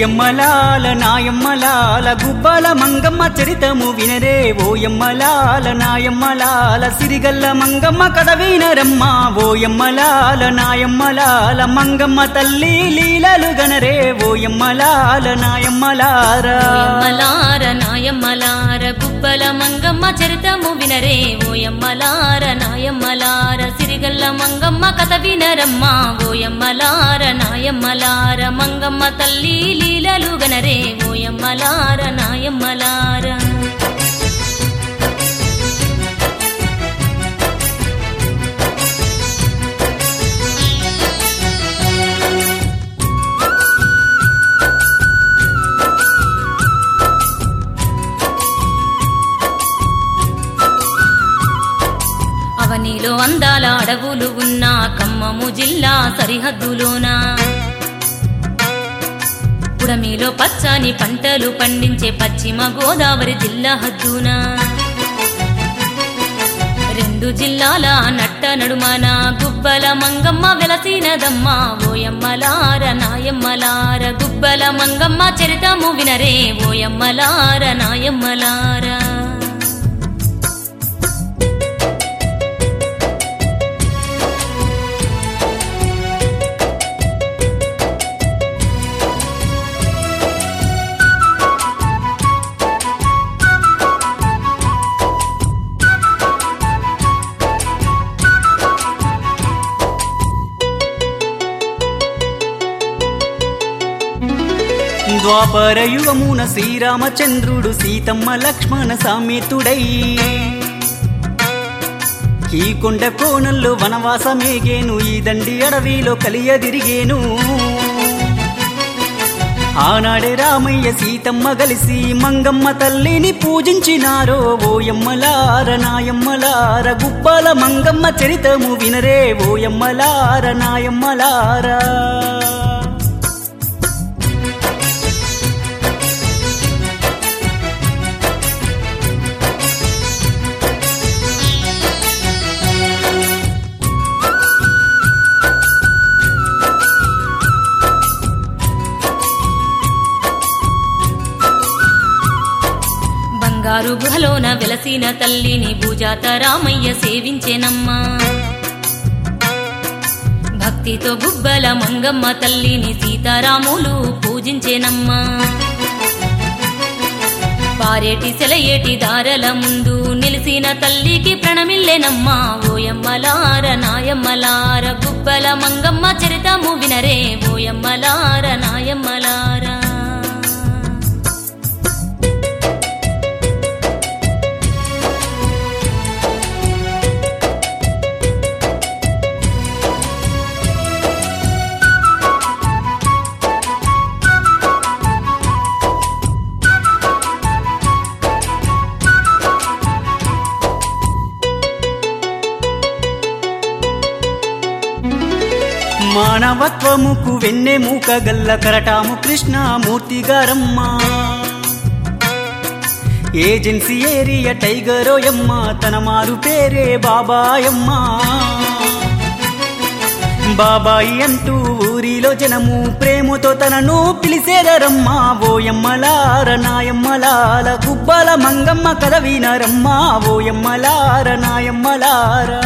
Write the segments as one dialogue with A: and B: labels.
A: ఓయమ్మలాల నాయమ్మలాల గుబ్బల మంగమ్మ చరితము వినరే ఓయమ్మలాల నాయమ్మలాల సిరిగల్ల మంగమ్మ కథ వినరమ్మ ఓయమ్మలాల నాయమ్మలాల మంగమ్మ తల్లి లీలలు గనరే ఓయమ్మలాల నాయమ్మలారా
B: ఓయమ్మలార నాయమ్మలార గుబ్బల మంగమ్మ చరితము వినరే ఓయమ్మలార నాయమ్మలార సిరిగల్ల మంగమ్మ కథ వినరమ్మ ఓయమ్మలార నాయమ్మలార మంగమ్మ తల్లి లీలలు గనరే ఓయమ్మలార నాయమ్మలార అవనిలో అందాల అడవులు ఉన్న ఖమ్మము జిల్లా సరిహద్దులోన పుడమిలో పచ్చని పంటలు పండించే పశ్చిమ గోదావరి జిల్లా హద్దున రెండు జిల్లాల నట్ట నడుమన గుబ్బల మంగమ్మ వెలసినదమ్మ ఓయమ్మలార నాయమ్మలార గుబ్బల మంగమ్మ చరితము వినరే ఓయమ్మలార నాయమ్మలార
A: ద్వాపర యుగమున శ్రీరామచంద్రుడు సీతమ్మ లక్ష్మణ సామేతుడై ఈ కొండ కోణంలో వనవాసమేగేను ఈ దండి అడవిలో కలియదిరిగేను ఆనాడే రామయ్య సీతమ్మ కలిసి మంగమ్మ తల్లిని పూజించినారో ఓయమ్మలార నాయమ్మలార గుబ్బల మంగమ్మ చరితము వినరే ఓయమ్మలార నాయమ్మలారా
B: బంగారు గుహలోన వెలసిన తల్లిని భూజాత రామయ్య సేవించెనమ్మా భక్తితో గుబ్బల మంగమ్మ తల్లిని సీతారాములు పూజించెనమ్మా పారేటి సెలయేటి దారల ముందు నిలిసిన తల్లికి ప్రణమిల్లెనమ్మా ఓయమ్మలార నాయమ్మలార గుబ్బల మంగమ్మ చరితము వినరే ఓయమ్మలార నాయమ్మలారా
A: మానవత్వముకు వెన్నె మూక గల్ల కరటాము కృష్ణమూర్తి గారమ్మ ఏజెన్సీ ఏరియా టైగరోయమ్మ తన మారు పేరే బాబాయమ్మ బాబాయి అంటూ ఊరిలో జనము ప్రేమతో తనను పిలిసేదరమ్మ ఓయమ్మలార నాయమ్మలాల గుబ్బల మంగమ్మ కథ వినరమ్మ ఓయమ్మలార నాయమ్మలారా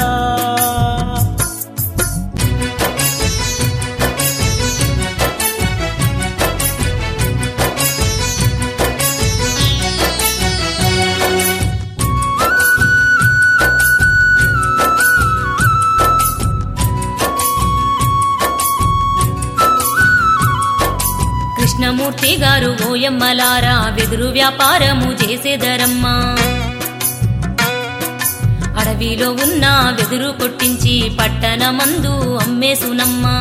B: కృష్ణమూర్తి గారు ఓయమ్మలారా వెదురు వ్యాపారము చేసేదరమ్మా అడవిలో ఉన్న వెదురు కొట్టించి పట్టణమందు అమ్మేసునమ్మా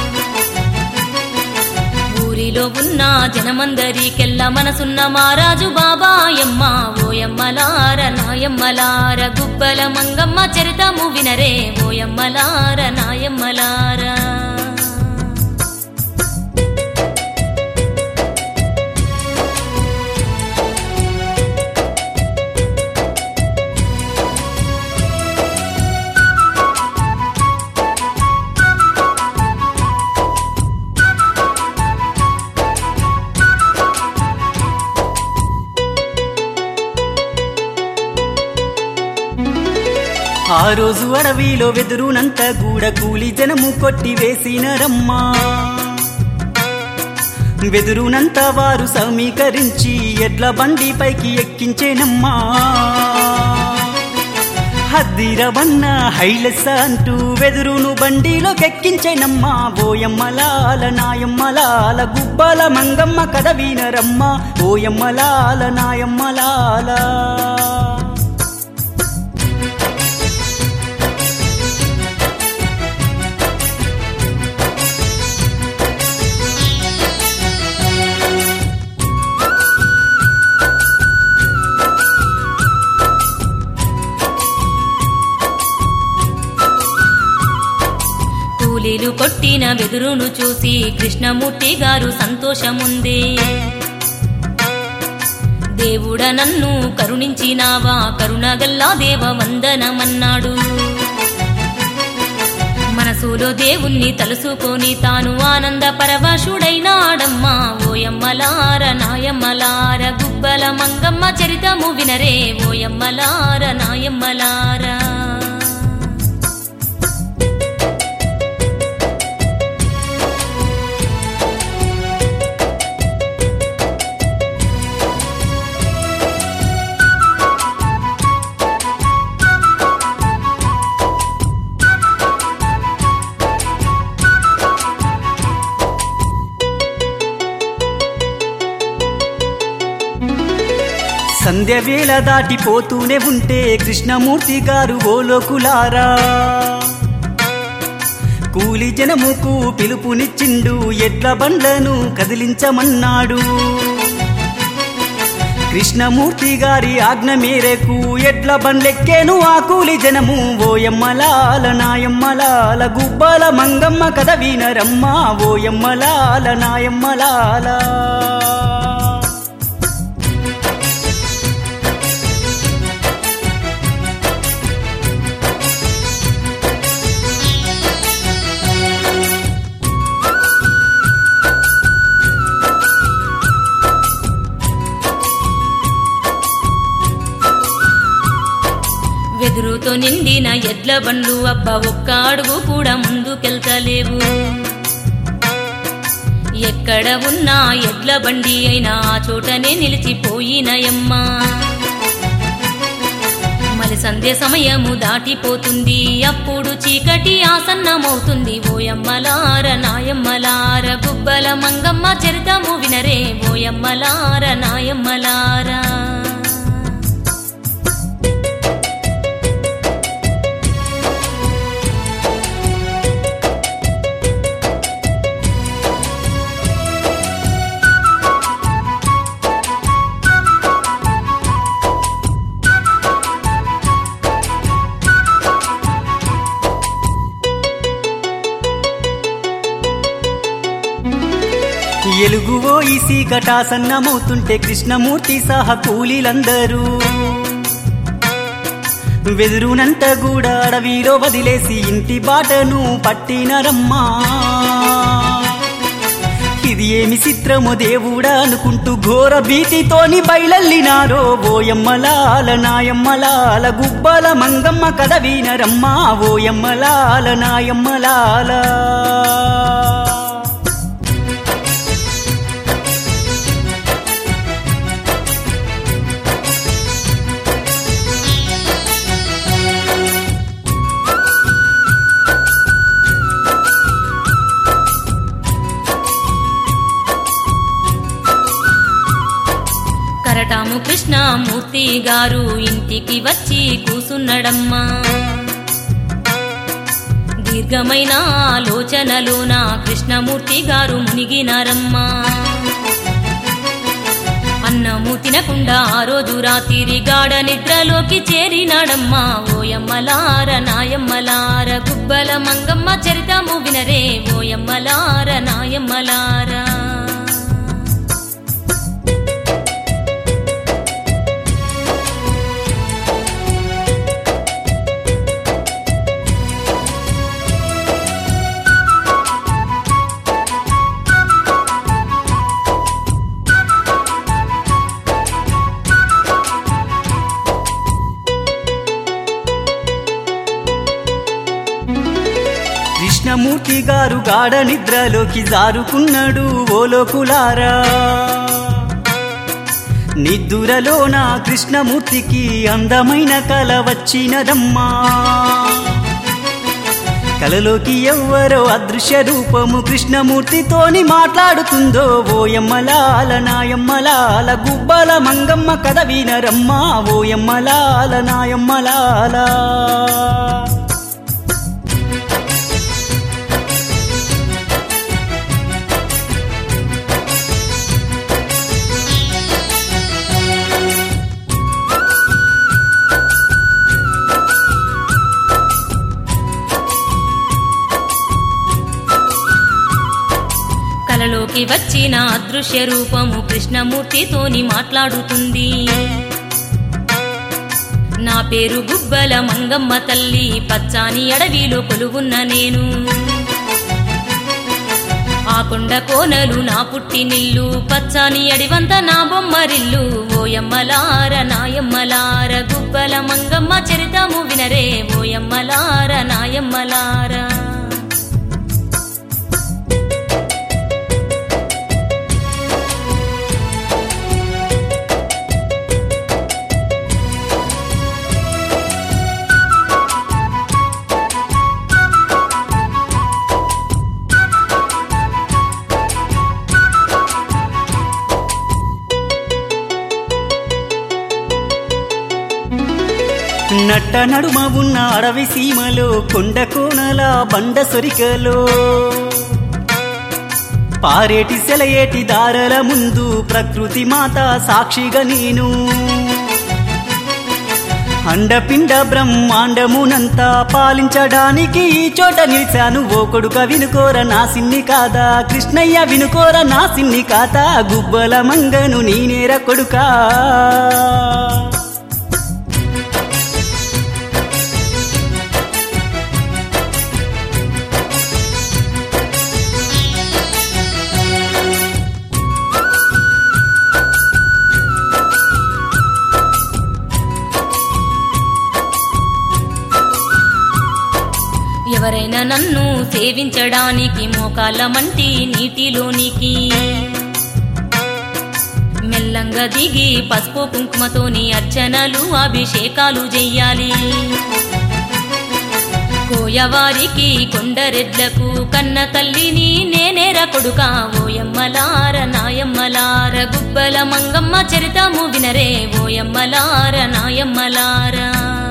B: ఊరిలో ఉన్న జనమందరికెల్ల మనసున్న మారాజు బాబాయమ్మ ఓయమ్మలార నాయమ్మలార గుబ్బల మంగమ్మ చరితము వినరే ఓయమ్మలార నాయమ్మలారా
A: ఆ రోజు అడవిలో వెదురునంత గూడ కూలి జనము కొట్టి వేసినరమ్మా వెదురునంత వారు సమీకరించి ఎడ్ల బండి పైకి ఎక్కించేనమ్మా హద్దిరవన్న హైలెస్ అంటూ వెదురును బండిలోకెక్కించేనమ్మా ఓయమ్మలాల నాయమ్మలాల గుబ్బల మంగమ్మ కథ వినరమ్మ ఓయమ్మలాల నాయమ్మలాల
B: కూలీలు కొట్టిన వెదురును చూసి కృష్ణమూర్తి గారు సంతోషముంది దేవుడ నన్ను కరుణించినావా కరుణగల్లా దేవ వందనమన్నాడు మనసులో దేవుణ్ణి తలుసుకొని తాను ఆనంద పరవశుడైనాడమ్మా ఓయమ్మలార నాయమ్మలార గుబ్బల మంగమ్మ చరితము వినరే ఓయమ్మలార నాయమ్మలారా
A: సంధ్య వేళ దాటిపోతూనే ఉంటే కృష్ణమూర్తి గారు ఓలోకులారా కూలి జనముకు పిలుపునిచ్చిండు ఎడ్ల బండ్లను కదిలించమన్నాడు కృష్ణమూర్తి గారి ఆజ్ఞ మేరకు ఎడ్ల బండ్లెక్కేను ఆ కూలి జనము ఓయమ్మలాల నాయమ్మలాల గుబ్బల మంగమ్మ కథ వినరమ్మ ఓయమ్మలాల నాయమ్మలాల
B: వెదురుతో నిండిన ఎడ్ల బండ్లు అబ్బ ఒక్క అడుగు కూడా ముందుకెళ్తలేవు ఎక్కడ ఉన్నా ఎడ్ల బండి అయినా ఆ చోటనే నిలిచిపోయినయమ్మా మలి సంధ్య సమయము దాటిపోతుంది అప్పుడు చీకటి ఆసన్నమవుతుంది ఓయమ్మలార నాయమ్మలార గుబ్బల మంగమ్మ చరితము వినరే ఓయమ్మలార నాయమ్మలారా
A: ఎలుగువో ఈ సీకటాసన్నమవుతుంటే కృష్ణమూర్తి సహా కూలీలందరూ వెదురునంత కూడా అడవిలో వదిలేసి ఇంటి బాటను పట్టినరమ్మా ఇది ఏమి చిత్రమో దేవుడా అనుకుంటూ ఘోర భీతితోని బయలల్లినారో ఓయమ్మలాల నాయమ్మలాల గుబ్బల మంగమ్మ కథ వినరమ్మా ఓయమ్మలాల నాయమ్మలాల
B: కరటాము కృష్ణమూర్తి గారు ఇంటికి వచ్చి కూసున్నడమ్మా దీర్ఘమైన ఆలోచనలోన కృష్ణమూర్తి గారు మునిగినారమ్మా అన్నము తినకుండా ఆ రోజు రాత్రి గాఢ నిద్రలోకి చేరినాడమ్మా ఓయమ్మలార నాయమ్మలార గుబ్బల మంగమ్మ చరితము వినరే ఓయమ్మలార నాయమ్మలారా
A: కృష్ణమూర్తి గారు గాఢ నిద్రలోకి జారుకున్నాడు ఓలోకులారా నిద్దురలోన కృష్ణమూర్తికి అందమైన కల వచ్చినదమ్మా కలలోకి ఎవ్వరో అదృశ్య రూపము కృష్ణమూర్తితోని మాట్లాడుతుందో ఓయమ్మలాల నాయమ్మలాల గుబ్బల మంగమ్మ కథ వినరమ్మ ఓయమ్మలాల నాయమ్మలాల
B: కలలోకి వచ్చిన అదృశ్య రూపము కృష్ణమూర్తితోని మాట్లాడుతుంది నా పేరు గుబ్బల మంగమ్మ తల్లి పచ్చాని అడవిలో కొలువున్న నేను ఆ కొండ కోనలు నా పుట్టినిల్లు పచ్చాని అడివంత నా బొమ్మరిల్లు ఓయమ్మలార నాయమ్మలార గుబ్బల మంగమ్మ చరితము వినరే ఓయమ్మలార నాయమ్మలారా
A: నట్ట నడుమ ఉన్న అడవి సీమలో కొండ కోనల బండ సొరికలో పారేటి సెలయేటి దారల ముందు ప్రకృతి మాత సాక్షిగా నేను అండపిండ బ్రహ్మాండమునంతా పాలించడానికి ఈ చోట నిలిచాను ఓ కొడుక వినుకోర నా సిన్ని కాదా కృష్ణయ్య వినుకోర నా సిన్ని కాత గుబ్బల మంగను నీనేర కొడుకా
B: ఎవరైనా నన్ను సేవించడానికి మోకాళ్ళ మంటి నీటిలోనికి మెల్లంగా దిగి పసుపు కుంకుమతోని అర్చనలు అభిషేకాలు చెయ్యాలి కోయవారికి కొండరెడ్లకు కన్న తల్లిని నేనేర కొడుక ఓయమ్మలార నాయమ్మలార గుబ్బల మంగమ్మ చరితము వినరే ఓయమ్మలార నాయమ్మలారా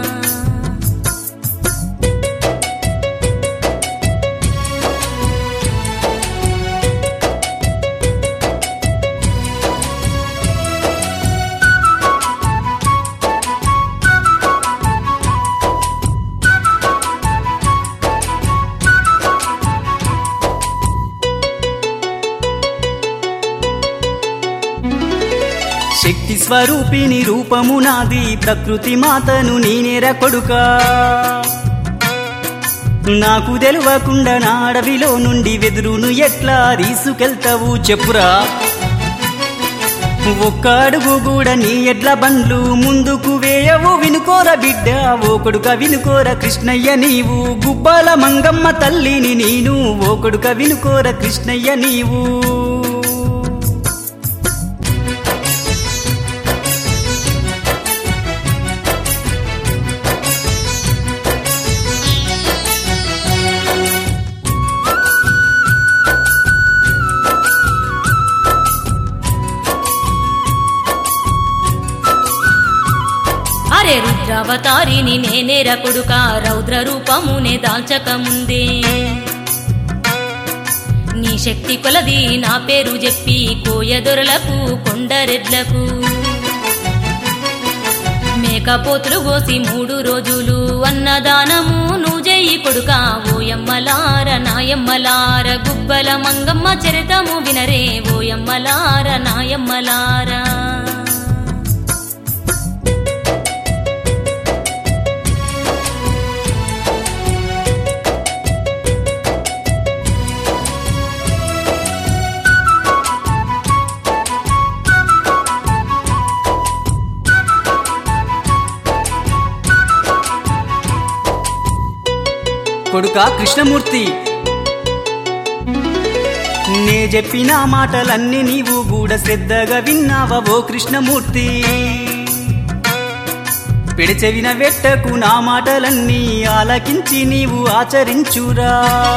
A: శక్తి స్వరూపిణి రూపము నాది ప్రకృతి మాతను నేనేర కొడుక నాకు తెలియకుండా నా అడవిలో నుండి వెదురును ఎట్లా తీసుకెళ్తావు చెప్పురా ఒక్క అడుగు కూడా నీ ఎడ్ల బండ్లు ముందుకు వేయవు వినుకోర బిడ్డ ఓ కొడుక వినుకోర కృష్ణయ్య నీవు గుబ్బల మంగమ్మ తల్లిని నేను ఓ కొడుక వినుకోర కృష్ణయ్య నీవు
B: అరే రుద్రావతారిని నేనేర కొడుక రౌద్ర రూపమునే దాల్చక ముందే నీ శక్తి కొలది నా పేరు చెప్పి కోయదొరలకు కొండరెడ్లకు మేకపోతులు కోసి మూడు రోజులు అన్నదానము నువ్వు చెయ్యి కొడుక ఓయమ్మలార నాయమ్మలార గుబ్బల మంగమ్మ చరితము వినరే ఓయమ్మలార నాయమ్మలారా
A: కొడుక కృష్ణమూర్తి నే చెప్పిన మాటలన్నీ నీవు కూడా శ్రద్ధగా విన్నావా ఓ కృష్ణమూర్తి పిడిచెవిన వెట్టకు నా మాటలన్నీ ఆలకించి నీవు ఆచరించురా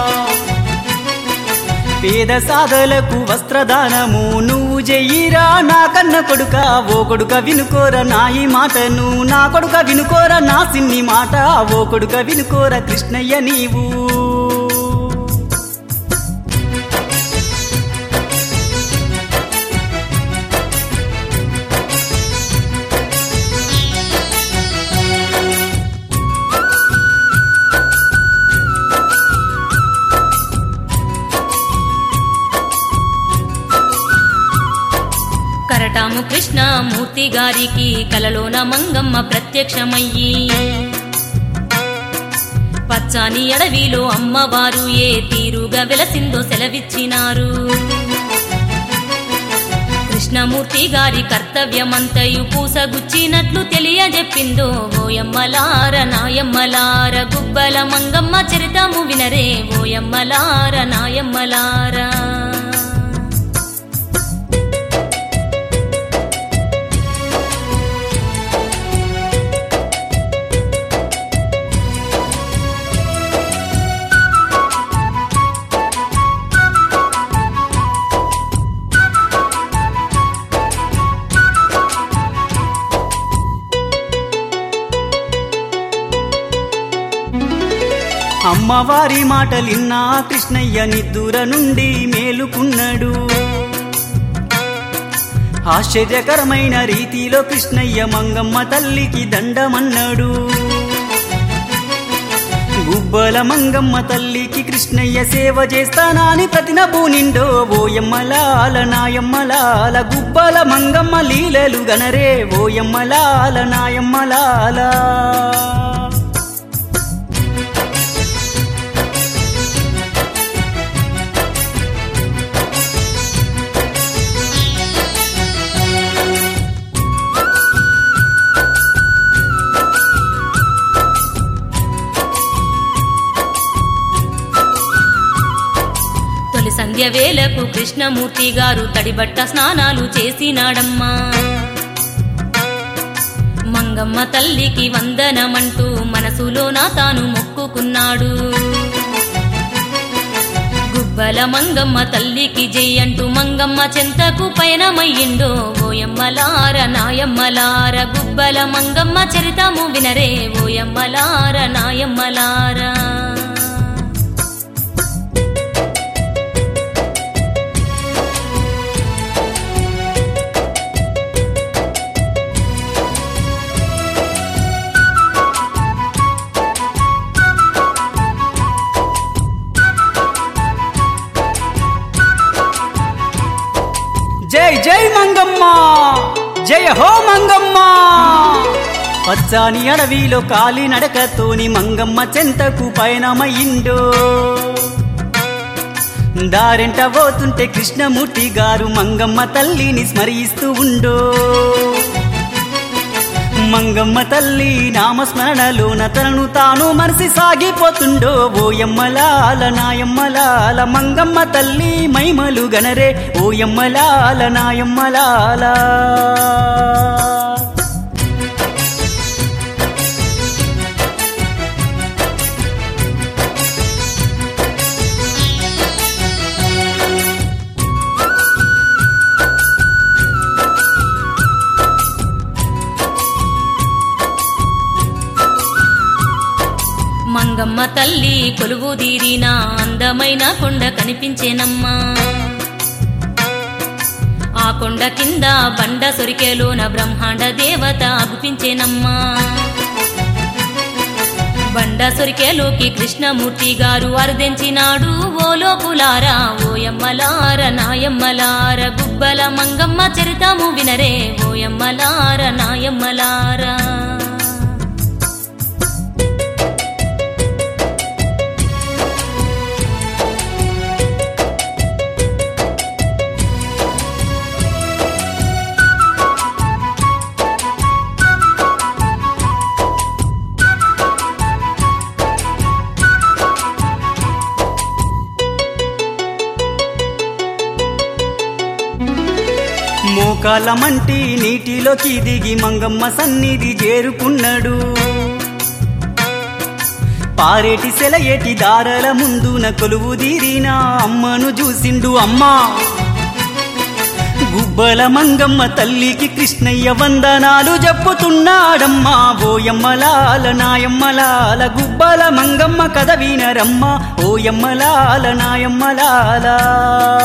A: పేద సాధలకు వస్త్రదానము నువ్వు చెయ్యిరా నా కన్న కొడుక ఓ కొడుక వినుకోర నా ఈ మాటను నా కొడుక వినుకోర నా సిన్ని మాట ఓ కొడుక వినుకోర కృష్ణయ్య నీవు
B: కరటాము కృష్ణ మూర్తి గారికి కలలోన మంగమ్మ ప్రత్యక్షమయ్యి పచ్చాని అడవిలో అమ్మవారు ఏ తీరుగా వెలసిందో సెలవిచ్చినారు కృష్ణమూర్తి గారి కర్తవ్యమంతయు పూసగుచ్చినట్లు తెలియజెప్పిందో ఓయమ్మలార నాయమ్మలార గుబ్బల మంగమ్మ చరితము వినరే ఓయమ్మలార నాయమ్మలారా
A: అమ్మవారి మాటలిన్నా కృష్ణయ్య నిద్దుర నుండి మేలుకున్నాడు ఆశ్చర్యకరమైన రీతిలో కృష్ణయ్య మంగమ్మ తల్లికి దండమన్నాడు గుబ్బల మంగమ్మ తల్లికి కృష్ణయ్య సేవ చేస్తానాని ప్రతినబూనిండో ఓయమ్మలాల నాయమ్మలాల గుబ్బల మంగమ్మ లీలలు గనరే ఓయమ్మలాల నాయమ్మలాల
B: తొలి సంధ్య వేళకు కృష్ణమూర్తి గారు తడిబట్ట స్నానాలు చేసినాడమ్మా మంగమ్మ తల్లికి వందనమంటూ మనసులోన తాను మొక్కుకున్నాడు గుబ్బల మంగమ్మ తల్లికి జై అంటూ మంగమ్మ చెంతకు పయనమయ్యిండో ఓయమ్మలార నాయమ్మలార గుబ్బల మంగమ్మ చరితము వినరే ఓయమ్మలార నాయమ్మలారా
A: జై జై మంగమ్మ జయ హో మంగమ్మ పచ్చాని అడవిలో కాలి నడకతోని మంగమ్మ చెంతకు పయనమయ్యిండో దారెంట పోతుంటే కృష్ణమూర్తి గారు మంగమ్మ తల్లిని స్మరిస్తూ ఉండో మంగమ్మ తల్లి నామస్మరణలోన తనను తాను మనసి సాగిపోతుండో ఓయమ్మలాల నాయమ్మలాల మంగమ్మ తల్లి మైమలు గనరే ఓయమ్మలాల నాయమ్మలాల
B: మంగమ్మ తల్లి కొలువు తీరిన అందమైన కొండ కనిపించేనమ్మా ఆ కొండ కింద బండ సొరికెలోన బ్రహ్మాండ దేవత అగుపించేనమ్మా బండ సొరికెలోకి కృష్ణమూర్తి గారు అరుదెంచినాడు ఓ లోకులారా ఓయమ్మలార నాయమ్మలార గుబ్బల మంగమ్మ చరితము వినరే ఓయమ్మలార నాయమ్మలారా
A: మోకాళ్ళమంటి నీటిలోకి దిగి మంగమ్మ సన్నిధి చేరుకున్నాడు పారేటి సెలయేటి దారల ముందున కొలువు తీరిన అమ్మను చూసిండు అమ్మా గుబ్బల మంగమ్మ తల్లికి కృష్ణయ్య వందనాలు చెప్పుతున్నాడమ్మా ఓయమ్మలాల నాయమ్మలాల గుబ్బల మంగమ్మ కథ వినరమ్మ ఓయమ్మలాల నాయమ్మలాల